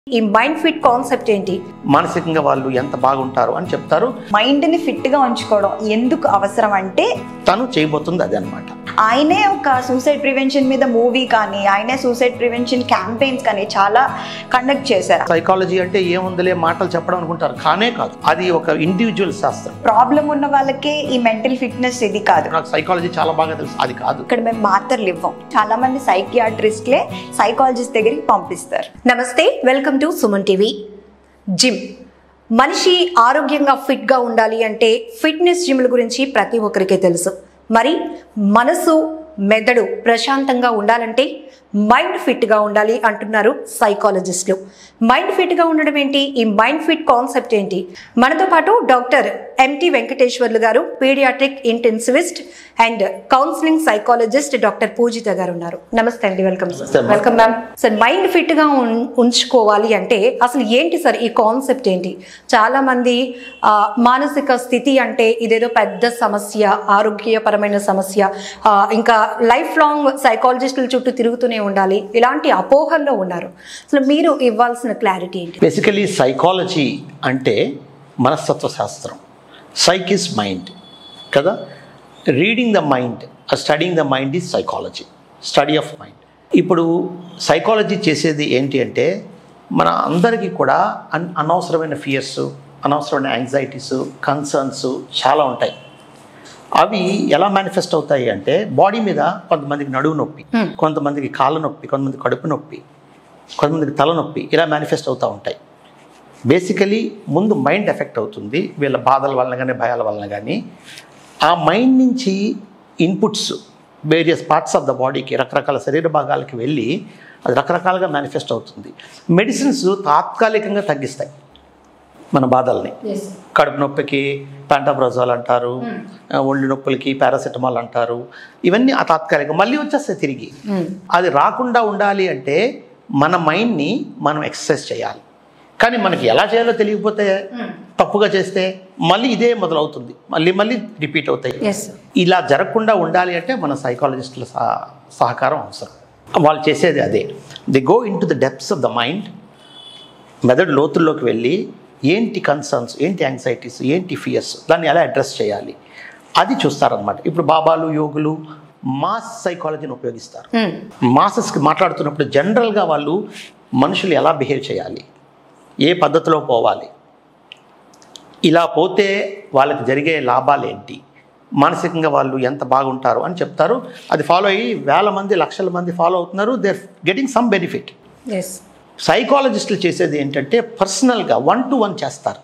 ఈ mind fit concept ఏంటి మానసికంగా వాళ్ళు ఎంత బాగుంటారు అని చెప్తారు మైండ్ని ఫిట్గా ఉంచుకోవడం ఎందుకు అవసరం అంటే తను చేయబోతుంది అదే అనమాట ఆయనే ఒక సూసైడ్ ప్రివెన్షన్ మీద మూవీ కానీ ఆయనే సూసైడ్ ప్రివెన్షన్ క్యాంపెయిన్స్ కానీ చాలా కండక్ట్ చేశారు సైకాలజీ అంటే ఏముందిలే మాటలు చెప్పడం అనుకుంటారు కానే కాదు అది ఒక ఇండివిజువల్ శాస్త్రం ప్రాబ్లం ఉన్న వాళ్ళకే ఈ మెంటల్ ఫిట్నెస్ ఇది కాదు నాకు సైకాలజీ చాలా బాగా తెలుసు అది కాదు ఇక్కడ మేము మాత్రలు ఇవ్వం చాలా మంది సైకియాట్రిస్ట్లే సైకాలజిస్ట్ దగ్గరికి పంపిస్తారు నమస్తే welcome to Suman TV gym మనిషి ఆరోగ్యంగా ఫిట్గా ఉండాలి అంటే ఫిట్నెస్ జిమ్ల గురించి ప్రతి ఒక్కరికి తెలుసు మరి మనసు మెదడు ప్రశాంతంగా ఉండాలంటే మైండ్ ఫిట్గా ఉండాలి అంటున్నారు సైకాలజిస్టులు మైండ్ ఫిట్గా ఉండడం ఏంటి ఈ మైండ్ ఫిట్ కాన్సెప్ట్ ఏంటి మనతో పాటు doctor MT Venkateswarlu garu paediatric intensivist and counselling psychologist doctor Pujitha garu ఉన్నారు నమస్తే అండి వెల్కమ్ నమస్తే సార్ అమ్మా. వెల్కమ్ మ్యామ్ సార్ మైండ్ ఫిట్గా ఉన్- ఉంచుకోవాలి అంటే అసలు ఏంటి సార్ ఈ కాన్సెప్ట్ ఏంటి చాలా మంది ఆ, మానసిక స్థితి అంటే ఇదేదో పెద్ద సమస్య ఆరోగ్యపరమైన సమస్య ఆ, ఇంకా లైఫ్ లాంగ్ సైకాలజిస్టుల చుట్టూ తిరుగుతూనే ఉండాలి ఇలాంటి అపోహల్లో ఉన్నారు అసలు మీరు ఇవ్వాల్సిన క్లారిటీ ఏంటి బేసికలీ సైకాలజీ అంటే మనస్తత్వ శాస్త్రం సైక్ ఇస్ మైండ్ కదా reading the mind studying the mind is psychology study of mind ఇప్పుడు సైకాలజీ చేసేది ఏంటి అంటే మన అందరికీ కూడా అన్ అనవసరమైన ఫియర్స్ అనవసరమైన యాంగ్జైటీస్ కన్సర్న్స్ చాలా ఉంటాయి అవి ఎలా మేనిఫెస్ట్ అవుతాయి అంటే బాడీ మీద కొంతమందికి నడువు నొప్పి Hmm. కొంతమందికి కాళ్ళ నొప్పి కొంతమందికి కడుపు నొప్పి కొంతమందికి తలనొప్పి ఇలా మేనిఫెస్ట్ అవుతూ ఉంటాయి బేసికలీ ముందు మైండ్ ఎఫెక్ట్ అవుతుంది వీళ్ళ బాధల వలన కానీ భయాల వలన కానీ ఆ మైండ్ నుంచి inputs various parts of the బాడీకి రకరకాల శరీర భాగాలకి వెళ్ళి అది రకరకాలుగా మేనిఫెస్ట్ అవుతుంది మెడిసిన్స్ తాత్కాలికంగా తగ్గిస్తాయి మన బాధల్ని కడుపు నొప్పికి ప్యాంటాబ్రోజాల్ అంటారు ఆ, ఒళ్ళు నొప్పులకి పారాసెటమాల్ అంటారు ఇవన్నీ ఆ తాత్కాలిక మళ్ళీ వచ్చేస్తాయి తిరిగి అది రాకుండా ఉండాలి అంటే మన మైండ్ని మనం ఎక్సర్సైజ్ చేయాలి కానీ మనకి ఎలా చేయాలో తెలియకపోతే తప్పుగా చేస్తే మళ్ళీ ఇదే మొదలవుతుంది మళ్ళీ మళ్ళీ రిపీట్ అవుతాయి ఎస్ ఇలా జరగకుండా ఉండాలి అంటే మన సైకాలజిస్టుల సహ- సహకారం అవసరం వాళ్ళు చేసేది అదే the go into the depths of the mind మెదడు లోతుల్లోకి వెళ్ళి ఏంటి కన్సర్న్స్ ఏంటి యాంగ్జైటీస్ ఏంటి ఫియర్స్ దాన్ని ఎలా అడ్రస్ చేయాలి అది చూస్తారనమాట ఇప్పుడు బాబాలు యోగులు మాస్ సైకాలజీని ఉపయోగిస్తారు మాసెస్కి మాట్లాడుతున్నప్పుడు జనరల్గా వాళ్ళు మనుషులు ఎలా బిహేవ్ చేయాలి ఏ పద్ధతిలో పోవాలి ఇలా పోతే వాళ్ళకి జరిగే లాభాలు ఏంటి మానసికంగా వాళ్ళు ఎంత బాగుంటారు అని చెప్తారు అది ఫాలో అయ్యి వేల మంది లక్షల మంది ఫాలో అవుతున్నారు they getting some benefits సైకాలజిస్టులు చేసేది ఏంటంటే పర్సనల్గా వన్ టు వన్ చేస్తారు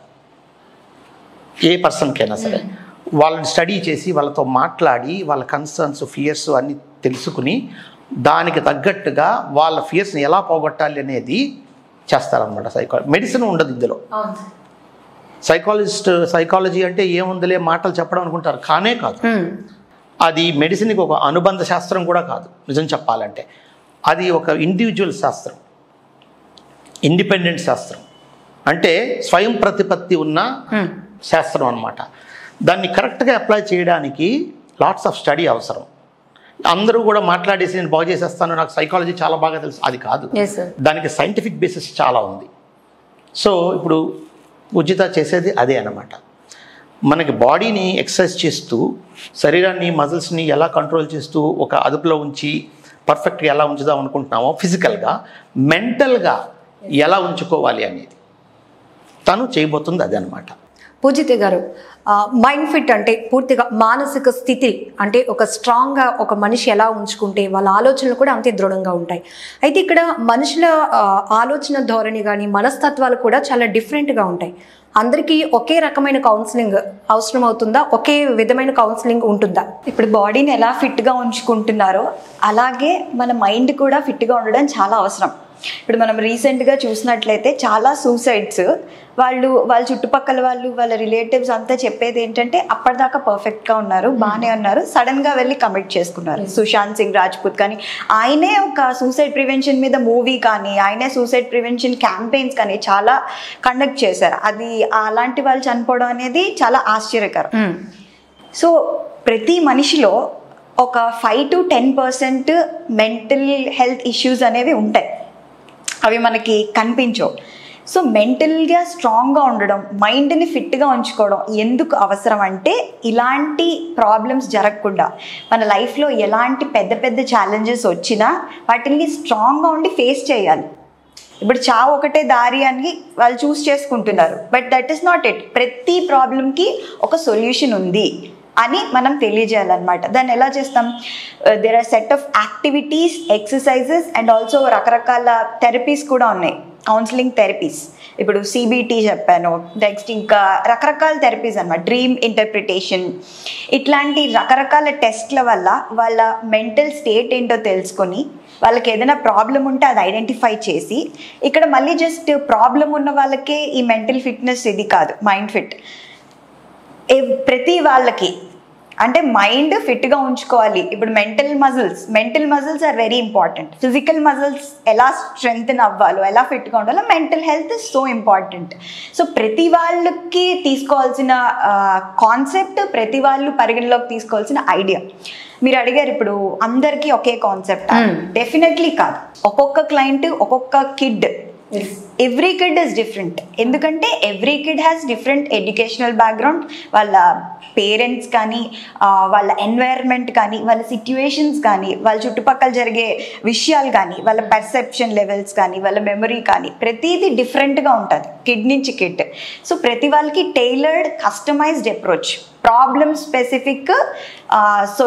ఏ పర్సన్కైనా సరే వాళ్ళని స్టడీ చేసి వాళ్ళతో మాట్లాడి వాళ్ళ కన్సర్న్స్ ఫియర్స్ అన్నీ తెలుసుకుని దానికి తగ్గట్టుగా వాళ్ళ ఫియర్స్ని ఎలా పోగొట్టాలి అనేది చేస్తారనమాట సైకాలజీ మెడిసిన్ ఉండదు ఇందులో సైకాలజిస్ట్ సైకాలజీ అంటే ఏముందిలే మాటలు చెప్పడం అనుకుంటారు కానే కాదు అది మెడిసిన్కి ఒక అనుబంధ శాస్త్రం కూడా కాదు నిజం చెప్పాలంటే అది ఒక ఇండివిజువల్ శాస్త్రం ఇండిపెండెంట్ శాస్త్రం అంటే స్వయం ప్రతిపత్తి ఉన్న శాస్త్రం అన్నమాట దాన్ని కరెక్ట్గా అప్లై చేయడానికి లాట్స్ ఆఫ్ స్టడీ అవసరం అందరూ కూడా మాట్లాడేసి నేను బాగు చేసేస్తాను నాకు సైకాలజీ చాలా బాగా తెలుసు అది కాదు ఎస్ సార్ దానికి సైంటిఫిక్ బేసిస్ చాలా ఉంది సో ఇప్పుడు ఉచిత చేసేది అదే అన్నమాట మనకి బాడీని ఎక్సర్సైజ్ చేస్తూ శరీరాన్ని మజిల్స్ని ఎలా కంట్రోల్ చేస్తూ ఒక అదుపులో ఉంచి పర్ఫెక్ట్గా ఎలా ఉంచుదాం అనుకుంటున్నామో ఫిజికల్గా మెంటల్గా ఎలా ఉంచుకోవాలి అనేది తను చేయబోతుంది అదే అనమాట పూజిత గారు మైండ్ ఫిట్ అంటే పూర్తిగా మానసిక స్థితి అంటే ఒక స్ట్రాంగ్గా ఒక మనిషి ఎలా ఉంచుకుంటే వాళ్ళ ఆలోచనలు కూడా అంతే దృఢంగా ఉంటాయి అయితే ఇక్కడ మనుషుల ఆ, ఆలోచన ధోరణి కానీ మనస్తత్వాలు కూడా చాలా డిఫరెంట్గా ఉంటాయి అందరికీ ఒకే రకమైన కౌన్సిలింగ్ అవసరం అవుతుందా ఒకే విధమైన కౌన్సిలింగ్ ఉంటుందా ఇప్పుడు బాడీని ఎలా ఫిట్గా ఉంచుకుంటున్నారో అలాగే మన మైండ్ కూడా ఫిట్గా ఉండడం చాలా అవసరం ఇప్పుడు మనం రీసెంట్గా చూసినట్లయితే చాలా సూసైడ్స్ వాళ్ళు వాళ్ళ చుట్టుపక్కల వాళ్ళు వాళ్ళ రిలేటివ్స్ అంతా చెప్పేది ఏంటంటే అప్పటిదాకా పర్ఫెక్ట్గా ఉన్నారు బాగానే ఉన్నారు సడన్గా వెళ్ళి కమిట్ చేసుకున్నారు సుశాంత్ సింగ్ రాజ్పూత్ కానీ ఆయనే ఒక సూసైడ్ ప్రివెన్షన్ మీద మూవీ కానీ ఆయనే సూసైడ్ ప్రివెన్షన్ క్యాంపెయిన్స్ కానీ చాలా కండక్ట్ చేశారు అది అలాంటి వాళ్ళు చనిపోవడం అనేది చాలా ఆశ్చర్యకరం సో ప్రతి మనిషిలో ఒక five to ten percent mental health issues అనేవి ఉంటాయి అవి మనకి కనిపించవు సో మెంటల్గా స్ట్రాంగ్గా ఉండడం మైండ్ని ఫిట్గా ఉంచుకోవడం ఎందుకు అవసరం అంటే ఇలాంటి ప్రాబ్లమ్స్ జరగకుండా మన లైఫ్లో ఎలాంటి పెద్ద పెద్ద ఛాలెంజెస్ వచ్చినా వాటిని స్ట్రాంగ్గా ఉండి ఫేస్ చేయాలి ఇప్పుడు చావు ఒకటే దారి అని వాళ్ళు చూస్ చేసుకుంటున్నారు but that is not it ప్రతి ప్రాబ్లంకి ఒక సొల్యూషన్ ఉంది అని మనం తెలియజేయాలన్నమాట దాన్ని ఎలా చేస్తాం there are set of activities exercises and also రకరకాల థెరపీస్ కూడా ఉన్నాయి కౌన్సిలింగ్ థెరపీస్ ఇప్పుడు సిబిటి చెప్పాను నెక్స్ట్ ఇంకా రకరకాల థెరపీస్ అన్నమాట డ్రీమ్ ఇంటర్ప్రిటేషన్ ఇట్లాంటి రకరకాల టెస్ట్ల వల్ల వాళ్ళ మెంటల్ స్టేట్ ఏంటో తెలుసుకొని వాళ్ళకి ఏదైనా ప్రాబ్లం ఉంటే అది ఐడెంటిఫై చేసి ఇక్కడ మళ్ళీ జస్ట్ ప్రాబ్లం ఉన్న వాళ్ళకే ఈ మెంటల్ ఫిట్నెస్ ఇది కాదు మైండ్ ఫిట్ ప్రతి వాళ్ళకి అంటే మైండ్ ఫిట్గా ఉంచుకోవాలి ఇప్పుడు mental muscles mental muscles are very important physical muscles ఎలా స్ట్రెంగ్త్ అవ్వాలో ఎలా ఫిట్గా ఉండాలో mental health is so important so ప్రతి వాళ్ళకి తీసుకోవాల్సిన కాన్సెప్ట్ ప్రతి వాళ్ళు పరిగణలోకి తీసుకోవాల్సిన ఐడియా మీరు అడిగారు ఇప్పుడు అందరికీ ఒకే కాన్సెప్ట్ డెఫినెట్లీ కాదు ఒక్కొక్క క్లయింట్ ఒక్కొక్క kid every kid is different ఎందుకంటే every kid has different educational background వాళ్ళ పేరెంట్స్ కానీ ఆ, వాళ్ళ ఎన్వైర్న్మెంట్ కానీ వాళ్ళ సిట్యుయేషన్స్ కానీ వాళ్ళ చుట్టుపక్కల జరిగే విషయాలు కానీ వాళ్ళ పర్సెప్షన్ లెవెల్స్ కానీ వాళ్ళ మెమరీ కానీ ప్రతిదీ డిఫరెంట్గా ఉంటుంది కిడ్ నుంచి కిడ్ సో ప్రతి వాళ్ళకి tailored customised approach problem specific so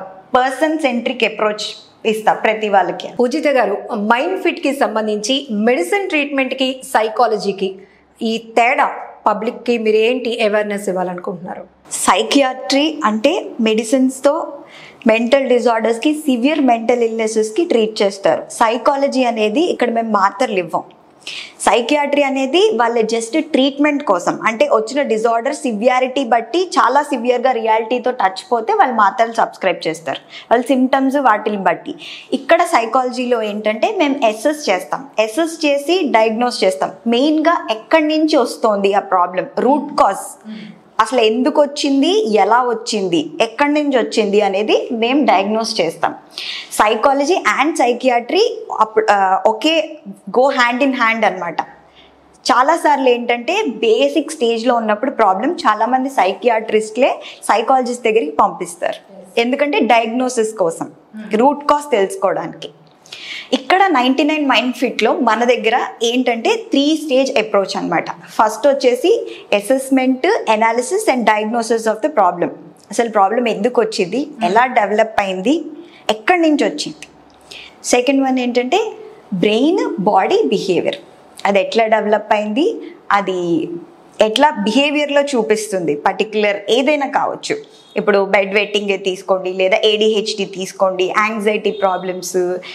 person centric approach ఇస్తా ప్రతి వాళ్ళకి పూజిత గారు మైండ్ ఫిట్ కి సంబంధించి మెడిసిన్ ట్రీట్మెంట్ కి సైకాలజీకి ఈ తేడా పబ్లిక్ కి మీరు ఏంటి అవేర్నెస్ ఇవ్వాలనుకుంటున్నారు సైకియాట్రీ అంటే మెడిసిన్స్తో మెంటల్ డిజార్డర్స్కి సివియర్ మెంటల్ ఇల్నెసెస్కి ట్రీట్ చేస్తారు సైకాలజీ అనేది ఇక్కడ మేము మాత్రలు ఇవ్వం సైకియాట్రీ అనేది వాళ్ళ జస్ట్ ట్రీట్మెంట్ కోసం అంటే వచ్చిన డిజార్డర్ సివియారిటీ బట్టి చాలా సివియర్గా రియాలిటీతో టచ్ పోతే వాళ్ళు మాత్రలు సబ్స్క్రైబ్ చేస్తారు వాళ్ళ సిమ్టమ్స్ వాటిని బట్టి ఇక్కడ సైకాలజీలో ఏంటంటే మేము ఎస్ఎస్ చేస్తాం ఎస్ఎస్ చేసి డయాగ్నోస్ చేస్తాం మెయిన్గా ఎక్కడి నుంచి వస్తోంది ఆ ప్రాబ్లం రూట్ కాజ్ అసలు ఎందుకు వచ్చింది ఎలా వచ్చింది ఎక్కడి నుంచి వచ్చింది అనేది మేము డయాగ్నోస్ చేస్తాం సైకాలజీ అండ్ సైకియాట్రీ అప్పుడు ఆ, ఒకే గో హ్యాండ్ ఇన్ హ్యాండ్ అనమాట చాలాసార్లు ఏంటంటే బేసిక్ స్టేజ్లో ఉన్నప్పుడు ప్రాబ్లం చాలామంది సైకియాట్రిస్ట్లే సైకాలజిస్ట్ దగ్గరికి పంపిస్తారు ఎందుకంటే డయాగ్నోసిస్ కోసం రూట్ కాజ్ తెలుసుకోవడానికి ఇక్కడ నైంటీ నైన్ మైండ్ ఫిట్లో మన దగ్గర ఏంటంటే త్రీ స్టేజ్ అప్రోచ్ అనమాట ఫస్ట్ వచ్చేసి assessment analysis and diagnosis of the problem అసలు ప్రాబ్లం ఎందుకు వచ్చింది ఎలా డెవలప్ అయింది ఎక్కడి నుంచి వచ్చింది సెకండ్ వన్ ఏంటంటే బ్రెయిన్ బాడీ బిహేవియర్ అది ఎట్లా డెవలప్ అయింది అది ఎట్లా బిహేవియర్లో చూపిస్తుంది పర్టికులర్ ఏదైనా కావచ్చు ఇప్పుడు బెడ్ వెట్టింగ్ తీసుకోండి లేదా ఏడిహెచ్డి తీసుకోండి యాంగ్జైటీ ప్రాబ్లమ్స్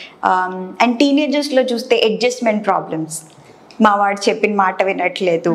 అండ్ టీనేజర్స్లో చూస్తే అడ్జస్ట్మెంట్ ప్రాబ్లమ్స్ మా వాడు చెప్పిన మాట వినట్లేదు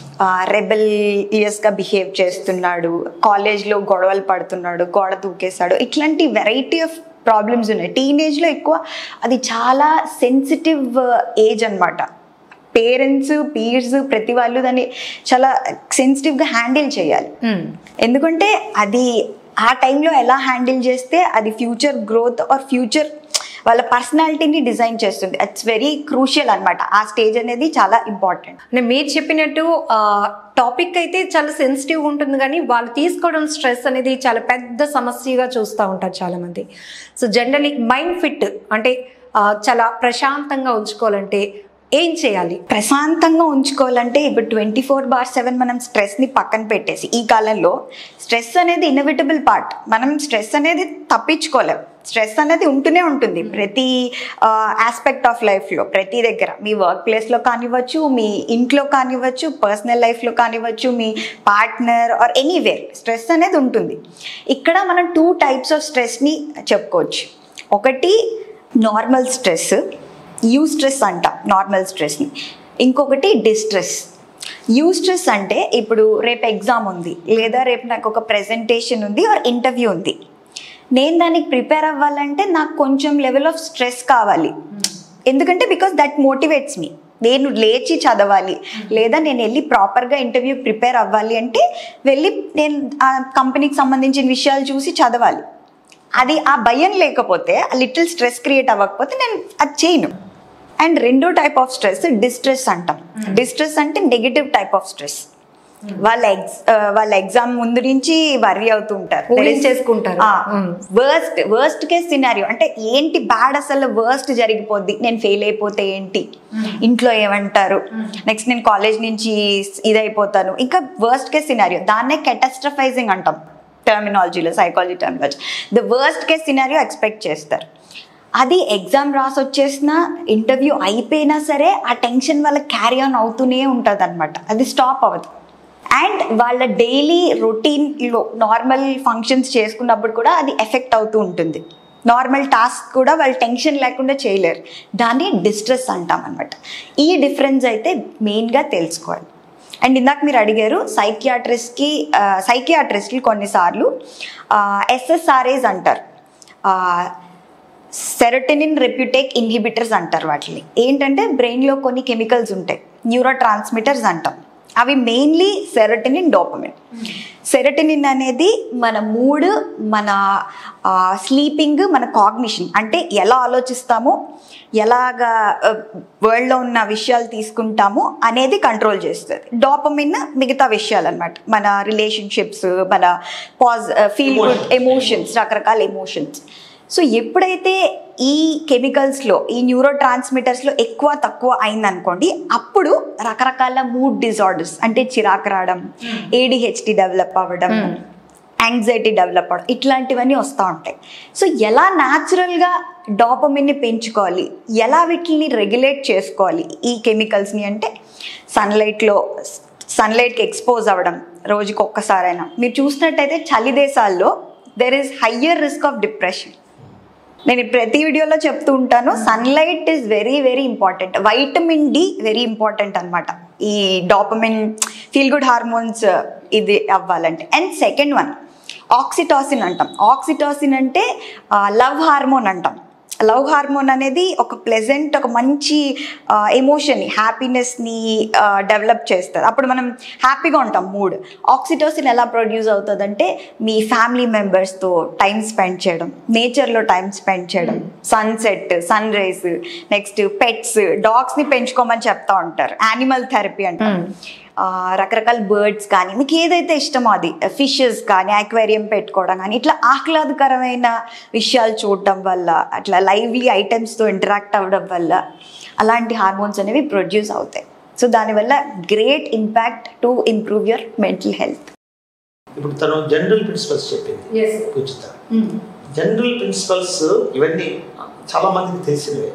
రెబెలియస్గా బిహేవ్ చేస్తున్నాడు కాలేజ్లో గొడవలు పడుతున్నాడు గోడ దూకేశాడు ఇట్లాంటి వెరైటీ ఆఫ్ ప్రాబ్లమ్స్ ఉన్నాయి టీనేజ్లో ఎక్కువ అది చాలా సెన్సిటివ్ ఏజ్ అన్నమాట పేరెంట్స్ పీర్స్ ప్రతి వాళ్ళు దాన్ని చాలా సెన్సిటివ్గా హ్యాండిల్ చేయాలి ఎందుకంటే అది ఆ టైంలో ఎలా హ్యాండిల్ చేస్తే అది ఫ్యూచర్ గ్రోత్ ఆర్ ఫ్యూచర్ వాళ్ళ పర్సనాలిటీని డిజైన్ చేస్తుంది ఇట్స్ వెరీ క్రూషియల్ అనమాట ఆ స్టేజ్ అనేది చాలా ఇంపార్టెంట్ అంటే మీరు చెప్పినట్టు టాపిక్ అయితే చాలా సెన్సిటివ్ ఉంటుంది కానీ వాళ్ళు తీసుకోవడం స్ట్రెస్ అనేది చాలా పెద్ద సమస్యగా చూస్తూ ఉంటారు చాలా మంది సో జనరలీ మైండ్ ఫిట్ అంటే ఆ, చాలా ప్రశాంతంగా ఉంచుకోవాలంటే ఏం చేయాలి ప్రశాంతంగా ఉంచుకోవాలంటే ఇప్పుడు ట్వంటీ ఫోర్ బార్ సెవెన్ మనం స్ట్రెస్ని పక్కన పెట్టేసి ఈ కాలంలో స్ట్రెస్ అనేది ఇన్ఎవిటబుల్ పార్ట్ మనం స్ట్రెస్ అనేది తప్పించుకోలేం స్ట్రెస్ అనేది ఉంటూనే ఉంటుంది ప్రతి ఆస్పెక్ట్ ఆఫ్ లైఫ్లో ప్రతి దగ్గర మీ వర్క్ ప్లేస్లో కానివ్వచ్చు మీ ఇంట్లో కానివ్వచ్చు పర్సనల్ లైఫ్లో కానివ్వచ్చు మీ పార్ట్నర్ ఆర్ ఎనీవేర్ స్ట్రెస్ అనేది ఉంటుంది ఇక్కడ మనం టూ టైప్స్ ఆఫ్ స్ట్రెస్ని చెప్పుకోవచ్చు ఒకటి నార్మల్ స్ట్రెస్ యూ స్ట్రెస్ అంట నార్మల్ స్ట్రెస్ని ఇంకొకటి డిస్ట్రెస్ యూ స్ట్రెస్ అంటే ఇప్పుడు రేపు ఎగ్జామ్ ఉంది లేదా రేపు నాకు ఒక ప్రెజెంటేషన్ ఉంది ఆర్ ఇంటర్వ్యూ ఉంది నేను దానికి ప్రిపేర్ అవ్వాలంటే నాకు కొంచెం లెవెల్ ఆఫ్ స్ట్రెస్ కావాలి ఎందుకంటే బికాస్ దట్ మోటివేట్స్ మీ నేను లేచి చదవాలి లేదా నేను వెళ్ళి ప్రాపర్గా ఇంటర్వ్యూ ప్రిపేర్ అవ్వాలి అంటే వెళ్ళి నేను ఆ కంపెనీకి సంబంధించిన విషయాలు చూసి చదవాలి అది ఆ భయం లేకపోతే ఆ లిటిల్ స్ట్రెస్ క్రియేట్ అవ్వకపోతే నేను అది చేయను అండ్ రెండో టైప్ ఆఫ్ స్ట్రెస్ డిస్ట్రెస్ అంటాం డిస్ట్రెస్ అంటే నెగిటివ్ టైప్ ఆఫ్ స్ట్రెస్ వాళ్ళ ఎగ్స్ వాళ్ళ ఎగ్జామ్ ముందు నుంచి వర్రీ అవుతూ ఉంటారు ఊహించేసుకుంటారు. Mm. Worst worst case scenario అంటే ఏంటి బ్యాడ్ అసలు వర్స్ట్ జరిగిపోద్ది నేను ఫెయిల్ అయిపోతే ఏంటి ఇంట్లో ఏమంటారు నెక్స్ట్ నేను కాలేజ్ నుంచి ఇదైపోతాను ఇంకా వర్స్ట్ కేస్ సినారియో దాన్నే కెటాస్ట్రఫైజింగ్ అంటాం టర్మినాలజీలో psychology terminology the worst case scenario expect చేస్తారు అది ఎగ్జామ్ రాసి వచ్చేసిన ఇంటర్వ్యూ అయిపోయినా సరే ఆ టెన్షన్ వాళ్ళకి క్యారీ ఆన్ అవుతూనే ఉంటుంది అనమాట అది స్టాప్ అవ్వదు అండ్ వాళ్ళ డైలీ రొటీన్లో నార్మల్ ఫంక్షన్స్ చేసుకున్నప్పుడు కూడా అది ఎఫెక్ట్ అవుతూ ఉంటుంది నార్మల్ టాస్క్ కూడా వాళ్ళు టెన్షన్ లేకుండా చేయలేరు దాన్ని డిస్ట్రెస్ అంటాం అనమాట ఈ డిఫరెన్స్ అయితే మెయిన్గా తెలుసుకోవాలి అండ్ ఇందాక మీరు అడిగారు సైకియాట్రిస్ట్కి సైకియాట్రిస్ట్కి కొన్నిసార్లు ఎస్ఎస్ఆర్ఏస్ అంటారు సెరటనిన్ రెప్యూటేక్ ఇన్హిబిటర్స్ అంటారు వాటిని ఏంటంటే బ్రెయిన్లో కొన్ని కెమికల్స్ ఉంటాయి న్యూరో ట్రాన్స్మిటర్స్ అంటాం అవి మెయిన్లీ సెరటనిన్ డోపమిన్ సెరటనిన్ అనేది మన మూడ్ మన స్లీపింగ్ మన కాగ్నిషన్ అంటే ఎలా ఆలోచిస్తామో ఎలాగా వరల్డ్లో ఉన్న విషయాలు తీసుకుంటామో అనేది కంట్రోల్ చేస్తుంది డోపమిన్ మిగతా విషయాలు అనమాట మన రిలేషన్షిప్స్ మన పాజ్ ఫీల్ గుడ్ ఎమోషన్స్ రకరకాల ఎమోషన్స్ సో ఎప్పుడైతే ఈ కెమికల్స్లో ఈ న్యూరో ట్రాన్స్మిటర్స్లో ఎక్కువ తక్కువ అయిందనుకోండి అప్పుడు రకరకాల మూడ్ డిజార్డర్స్ అంటే చిరాకు రావడం ఏడిహెచ్డి డెవలప్ అవ్వడం యాంగ్జైటీ డెవలప్ అవ్వడం ఇట్లాంటివన్నీ వస్తూ ఉంటాయి సో ఎలా న్యాచురల్గా డాపమిన్ని పెంచుకోవాలి ఎలా వీటిని రెగ్యులేట్ చేసుకోవాలి ఈ కెమికల్స్ని అంటే సన్లైట్లో సన్లైట్కి ఎక్స్పోజ్ అవ్వడం రోజుకి ఒక్కసారైనా మీరు చూసినట్టయితే చలి దేశాల్లో there is higher risk of depression నేను ప్రతి వీడియోలో చెప్తూ ఉంటాను sunlight is very very important vitamin D very important అనమాట ఈ డాపమిన్ ఫీల్ గుడ్ హార్మోన్స్ ఇది అవ్వాలంటే అండ్ సెకండ్ వన్ ఆక్సిటాసిన్ అంటాం ఆక్సిటాసిన్ అంటే లవ్ హార్మోన్ అంటాం లవ్ హార్మోన్ అనేది ఒక ప్లెజెంట్ ఒక మంచి ఎమోషన్ని హ్యాపీనెస్ని డెవలప్ చేస్తుంది అప్పుడు మనం హ్యాపీగా ఉంటాం మూడ్ ఆక్సిటోసిన్ ఎలా ప్రొడ్యూస్ అవుతుందంటే మీ ఫ్యామిలీ మెంబర్స్తో టైం స్పెండ్ చేయడం నేచర్లో టైం స్పెండ్ చేయడం sunset sunrise next pets డాగ్స్ని పెంచుకోమని చెప్తా ఉంటారు యానిమల్ థెరపీ అంటారు ఆ, రకరకాల బర్డ్స్ కానీ మీకు ఏదైతే ఇష్టమో అది ఫిషెస్ కానీ అక్వేరియం పెట్టుకోవడం కానీ ఇట్లా ఆహ్లాదకరమైన విషయాలు చూడటం వల్ల అట్లా లైవ్లీ ఐటమ్స్తో ఇంటరాక్ట్ అవ్వడం వల్ల అలాంటి హార్మోన్స్ అనేవి ప్రొడ్యూస్ అవుతాయి సో దానివల్ల great impact to improve your mental health ఇప్పుడు తను జనరల్ ప్రిన్సిపల్స్ చెప్పింది పూజిత జనరల్ ప్రిన్సిపల్స్ ఇవన్నీ చాలా మందికి తెలిసినవే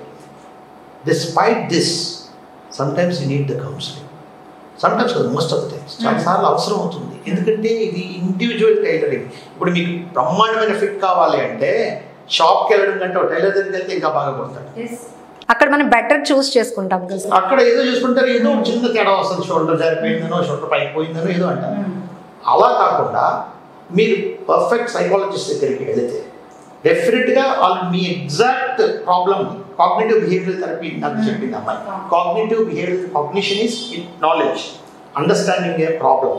despite this sometimes you need the counselling sometimes కాదు మోస్ట్ ఆఫ్ ద టైమ్స్ చాలాసార్లు అవసరం అవుతుంది ఎందుకంటే ఇది ఇండివిజువల్ టైలరింగ్ ఇప్పుడు మీకు బ్రహ్మాండమైన ఫిట్ కావాలి అంటే షాప్కి వెళ్ళడం కంటే టైలర్ దగ్గరికి వెళ్తే ఇంకా బాగా కొడతాడు అక్కడ మనం బెటర్ చూస్ చేసుకుంటాం కదా అక్కడ ఏదో చూసుకుంటారు ఏదో ఒక చిన్న తేడా వస్తుంది షోల్డర్ జారిపోయిందనో షోల్డర్ పైకి పోయిందనో ఏదో అంటారు అలా కాకుండా మీరు పర్ఫెక్ట్ సైకాలజిస్ట్ దగ్గరికి వెళితే డెఫినెట్గా వాళ్ళు మీ exact problem cognitive behaviour therapy నాకు చెప్పింది అమ్మాయి cognitive behaviour cognition is knowledge understanding a problem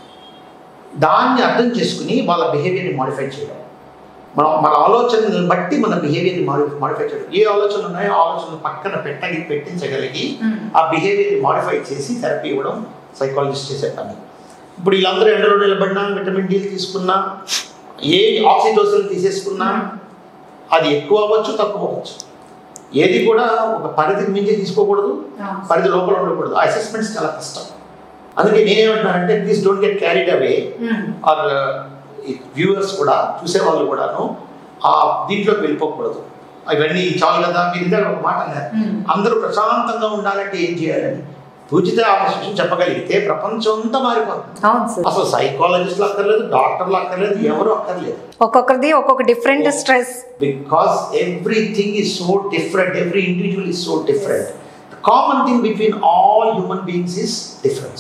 దాన్ని అర్థం చేసుకుని వాళ్ళ బిహేవియర్ని మాడిఫై చేయడం మన మన ఆలోచనలను బట్టి మన బిహేవియర్ని మాడి మాడిఫై చేయడం ఏ ఆలోచనలు ఉన్నాయో ఆ ఆలోచనలు పక్కన పెట్టగి పెట్టించగలిగి ఆ బిహేవియర్ని మాడిఫై చేసి థెరపీ ఇవ్వడం సైకాలజిస్ట్ చేసే పని ఇప్పుడు వీళ్ళందరూ ఎండలో నిలబడినా విటమిన్ డి తీసుకున్నా ఏ ఆక్సిటోసిన్ తీసేసుకున్నా అది ఎక్కువ అవ్వచ్చు తక్కువ అవ్వచ్చు ఏది కూడా ఒక పరిధికి మించి తీసుకోకూడదు పరిధి లోపల ఉండకూడదు అసెస్మెంట్స్ చాలా కష్టం అందుకే నేనేమంటున్నానంటే please don't get carried away our viewers కూడా చూసేవాళ్ళు కూడాను ఆ దీంట్లోకి వెళ్ళిపోకూడదు ఇవన్నీ చాలు కదా మీరు ఇందాక ఒక మాట అన్నారు అందరూ ప్రశాంతంగా ఉండాలంటే ఏం చేయాలని పూజిత ఆలోచించి చెప్పగలిగితే ప్రపంచం అంతా మారిపోతుంది అవును సార్ అసలు సైకాలజిస్టులు అక్కర్లేదు డాక్టర్లు అక్కర్లేదు ఎవరు అక్కర్లేదు ఒక్కొక్కరిది ఒక్కొక్క different stress because everything is so different, every individual is so different. The common thing between all human beings is difference.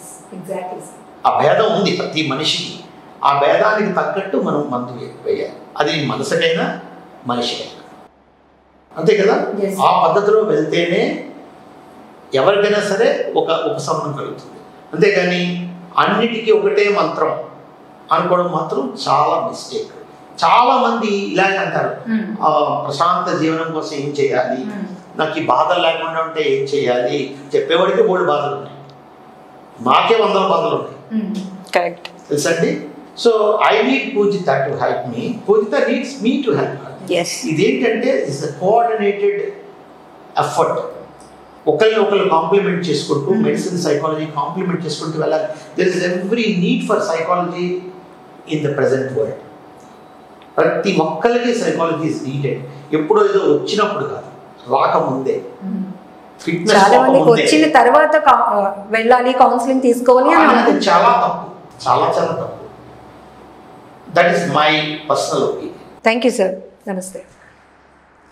ఆ భేదం ఉంది ప్రతి మనిషికి ఆ భేదానికి తగ్గట్టు మనం మందు వేయాలి అది మనసుకైనా మనిషికైనా అంతే కదా Yes. ఆ పద్ధతిలో వెళ్తేనే ఎవరికైనా సరే ఒక ఉపశమనం కలుగుతుంది అంతేగాని అన్నిటికీ ఒకటే మంత్రం అనుకోవడం మాత్రం చాలా మిస్టేక్ చాలా మంది ఇలాగే అంటారు ఆ, ప్రశాంత జీవనం కోసం ఏం చేయాలి నాకు ఈ బాధలు లేకుండా ఉంటే ఏం చేయాలి చెప్పేవాడికి మూడు బాధలు ఉన్నాయి మాకే వందల బాధలు ఉన్నాయి కరెక్ట్ తెలుసండి so I need Pujitha to help me Pujitha needs me to help yes ఇదేంటంటే ఇస్ కోఆర్డినేటెడ్ ఎఫర్ట్ ఒకరిని ఒకరు కాంప్లిమెంట్ చేసుకుంటూ మెడిసిన్ సైకాలజీ కాంప్లిమెంట్ చేసుకుంటూ వెళ్ళాలి there is every need for psychology in the present world ప్రతి ఒక్కరికి సైకాలజీ ఇస్ నీడెడ్ ఎప్పుడో ఏదో వచ్చినప్పుడు కాదు రాకముందే ఫిట్నెస్ చాలా మందికి వచ్చిన తర్వాత కా- ఆ, వెళ్ళాలి కౌన్సిలింగ్ తీసుకోవాలి అని అది అనుకుంటున్నారు చాలా తప్పు చాలా చాలా తప్పు that is my personal opinion thank you sir నమస్తే